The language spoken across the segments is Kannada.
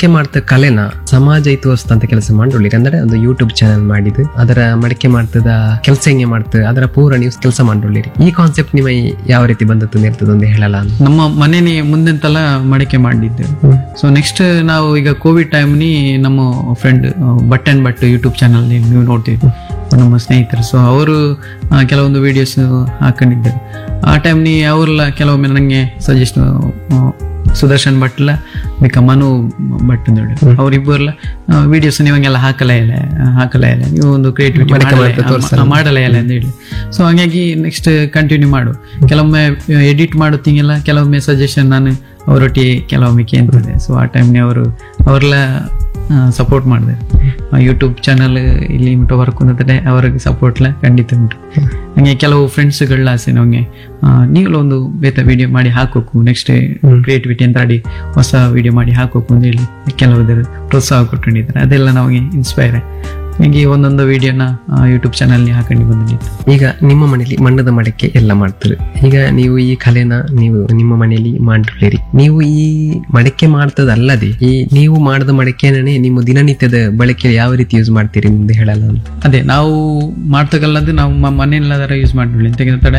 ಮಡಿಕೆ ಮಾಡ್ತ ಕಲೆನ ಸಮಾಜ ಇತಿಹಾಸ ಅಂತ ಕೆಲಸ ಮಾಡ್ಕೊಳ್ಳಿರಿ ಅಂದ್ರೆ ಒಂದು ಯೂಟ್ಯೂಬ್ ಚಾನಲ್ ಮಾಡಿದ್ದು ಅದರ ಮಡಿಕೆ ಮಾಡ್ತದ ಕೆಲಸ ಹೆಂಗೆ ಮಾಡ್ತದೆ ಅದರ ಪೂರ ನೀವು ಕೆಲಸ ಮಾಡ್ಕೊಳ್ಳಿರಿ ಈ ಕಾನ್ಸೆಪ್ಟ್ ನಿಮ್ಮ ಯಾವ ರೀತಿ ಬಂದದ್ದು ಇರ್ತದೆ ಒಂದು ಹೇಳಲ್ಲ ಅಂತ ನಮ್ಮ ಮನೆನೇ ಮುಂದೆಂತೆಲ್ಲ ಮಡಿಕೆ ಮಾಡಿದ್ದೆ ಸೊ ನೆಕ್ಸ್ಟ್ ನಾವು ಈಗ ಕೋವಿಡ್ ಟೈಮ್ನಿ ನಮ್ಮ friend but and but YouTube channel ನೀವು ನೋಡ್ತೀವಿ ನಮ್ಮ ಸ್ನೇಹಿತರು ಸೊ ಅವರು ಆ, ಕೆಲವೊಂದು ವಿಡಿಯೋಸ್ ಹಾಕೊಂಡಿದ್ದರು ಆ ಟೈಮ್ನಿ ಅವರೆಲ್ಲ ಕೆಲವೊಮ್ಮೆ ನನಗೆ ಸಜೆಸ್ಟ್ ಸುದರ್ಶನ್ ಭಟ್ಲ ಬಿಕ ಮನು ಭಟ್ ಅಂತ ಹೇಳಿ ಅವರಿಬ್ಬರೆಲ್ಲ ವಿಡಿಯೋಸ್ ನೀವಂಗೆಲ್ಲ ಹಾಕಲೇ ಇಲ್ಲ ಹಾಕಲೇ ಇಲ್ಲ ನೀವು ಒಂದು ಕ್ರಿಯೇಟಿವಿಟಿ ಮಾಡಲೇ ಇಲ್ಲ ಅಂತ ಹೇಳಿ ಸೊ ಹಾಗಾಗಿ ನೆಕ್ಸ್ಟ್ ಕಂಟಿನ್ಯೂ ಮಾಡು ಕೆಲವೊಮ್ಮೆ ಎಡಿಟ್ ಮಾಡುತ್ತೀಗೆಲ್ಲ ಕೆಲವೊಮ್ಮೆ ಸಜೆಷನ್ ನಾನು ಅವರೊಟ್ಟಿಗೆ ಕೆಲವೊಮ್ಮೆ ಕೇಳ್ತದೆ ಸೊ ಆ ಟೈಮ್ನೇ ಅವರು ಅವರೆಲ್ಲ ಸಪೋರ್ಟ್ ಮಾಡಿದೆ ಯೂಟ್ಯೂಬ್ ಚಾನಲ್ ಇಲ್ಲಿ ಉಂಟು ವರ್ಕ್ ಉಂಟದೆ ಅವರಿಗೆ ಸಪೋರ್ಟ್ಲ ಖಂಡಿತ ಉಂಟು ಹಂಗೆ ಕೆಲವು ಫ್ರೆಂಡ್ಸ್ಗಳ ಆಸೆ ನಮಗೆ ನೀವೆಲ್ಲ ಒಂದು ಬೇತ ವಿಡಿಯೋ ಮಾಡಿ ಹಾಕೋಕು ನೆಕ್ಸ್ಟ್ ಕ್ರಿಯೇಟಿವಿಟಿ ಅಂತ ಆಡಿ ಹೊಸ ವಿಡಿಯೋ ಮಾಡಿ ಹಾಕೋಕು ಅಂತ ಹೇಳಿ ಕೆಲವು ಪ್ರೋತ್ಸಾಹ ಕೊಟ್ಟಿದ್ದಾರೆ ಅದೆಲ್ಲ ನಮಗೆ ಇನ್ಸ್ಪೈರ್ ಹೀಗೆ ಒಂದೊಂದು ವಿಡಿಯೋನ ಯೂಟ್ಯೂಬ್ ಚಾನಲ್ ಹಾಕೊಂಡು ಬಂದಿತ್ತು ಈಗ ನಿಮ್ಮ ಮನೆಯಲ್ಲಿ ಮಣ್ಣದ ಮಡಿಕೆ ಎಲ್ಲ ಮಾಡ್ತಾರೆ ಈಗ ನೀವು ಈ ಕಲೆನ ನೀವು ನಿಮ್ಮ ಮನೆಯಲ್ಲಿ ಮಾಡ್ಕೊಳ್ಳಿರಿ ನೀವು ಈ ಮಡಿಕೆ ಮಾಡ್ತದಲ್ಲದೆ ಈ ನೀವು ಮಾಡಿದ ಮಡಿಕೆನೇ ನಿಮ್ಮ ದಿನನಿತ್ಯದ ಬಳಕೆ ಯಾವ ರೀತಿ ಯೂಸ್ ಮಾಡ್ತೀರಿ ಮುಂದೆ ಹೇಳಲ್ಲ ಅಂತ ಅದೇ ನಾವು ಮಾಡ್ತಕ್ಕಲ್ಲದು ನಾವು ಮ- ಮನೆಯಲ್ಲಾದ್ರೆ ಯೂಸ್ ಮಾಡ್ಬಿಡಿ ಅಂತ ಹೇಳ್ತಾರೆ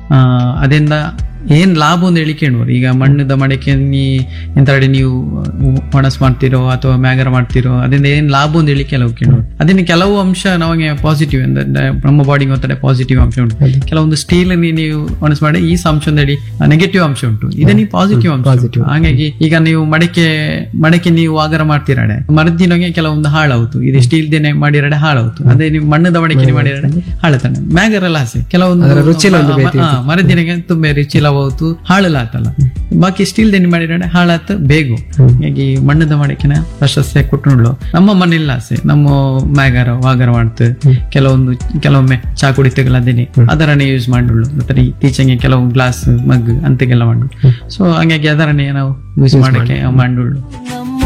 ಅದರಿಂದ ಏನ್ ಲಾಭ ಒಂದು ಹೇಳಿ ಕೇಳುವರು ಈಗ ಮಣ್ಣದ ಮಡಿಕೆ ನೀ ಎಂತಾಡಿ ನೀವು ಒಣಸ್ ಮಾಡ್ತಿರೋ ಅಥವಾ ಮ್ಯಾಗರ ಮಾಡ್ತಿರೋ ಅದರಿಂದ ಏನ್ ಲಾಭ ಒಂದು ಹೇಳಿ ಕೆಲವು ಕೇಳುವರು ಅದನ್ನ ಕೆಲವು ಅಂಶ ನಮಗೆ ಪಾಸಿಟಿವ್ ಅಂದ್ರೆ ನಮ್ಮ ಬಾಡಿಗೆ ಒತ್ತಡ ಪಾಸಿಟಿವ್ ಅಂಶ ಉಂಟು ಕೆಲವೊಂದು ಸ್ಟೀಲ್ ನೀವು ಒಣಸ್ ಮಾಡಿ ಈ ಅಂಶ ಹೇಳಿ ನೆಗೆಟಿವ್ ಅಂಶ ಉಂಟು ಇದನ್ನ ಪಾಸಿಟಿವ್ ಅಂಶ ಉಂಟು. ಹಾಗಾಗಿ ಈಗ ನೀವು ಮಡಿಕೆ ಮಡಿಕೆ ನೀವು ಆಗರ ಮಾಡ್ತಿರಾಡೆ ಮರದಿನಗೆ ಕೆಲವೊಂದು ಹಾಳಾവുತು ಇದು ಸ್ಟೀಲ್ ದೇನೆ ಮಾಡಿರಡೆ ಹಾಳಾവുತು ಅದೇ ನೀವು ಮಣ್ಣದ ಮಡಿಕೆ ಹಾಳತಾನೆ ಹಾಳತಾನೆ ಮ್ಯಾಗರೆಲ್ಲ ಆಸೆ ಕೆಲವೊಂದು ಮರದಿನಗೆ ತುಂಬಾ ರುಚಿ ಲವಾತು ಹಾಳಲಾತಲ್ಲ ಬಾಕಿ ಸ್ಟೀಲ್ ದೇನೆ ಮಾಡಿರಡೆ ಹಾಳಾತ ಬೇಗ ಹೀಗಾಗಿ ಮಣ್ಣದ ಮಡಿಕೆನ ಪ್ರಶಸ್ತಿ ಕೊಟ್ಟು ನಮ್ಮ ಮನೆಲ್ಲ ಆಸೆ ನಮ್ಮ ಮ್ಯಾಗರ ವಾಗರ ಮಾಡ್ತು ಕೆಲವೊಂದು ಕೆಲವೊಮ್ಮೆ ಚಾ ಕುಡಿತಗಳ ಅದೇನೆ ಅದರನ್ನೇ ಯೂಸ್ ಮಾಡುಳ್ಳು ಮತ್ತೆ ಇತ್ತೀಚೆಗೆ ಕೆಲವು ಗ್ಲಾಸ್ ಮಗ್ ಅಂತೆಲ್ಲ ಮಾಡು ಸೊ ಹಂಗಾಗಿ ಅದರನ್ನೇ ನಾವು ಯೂಸ್ ಮಾಡಕ್ಕೆ ಮಾಡುಳ್ಳು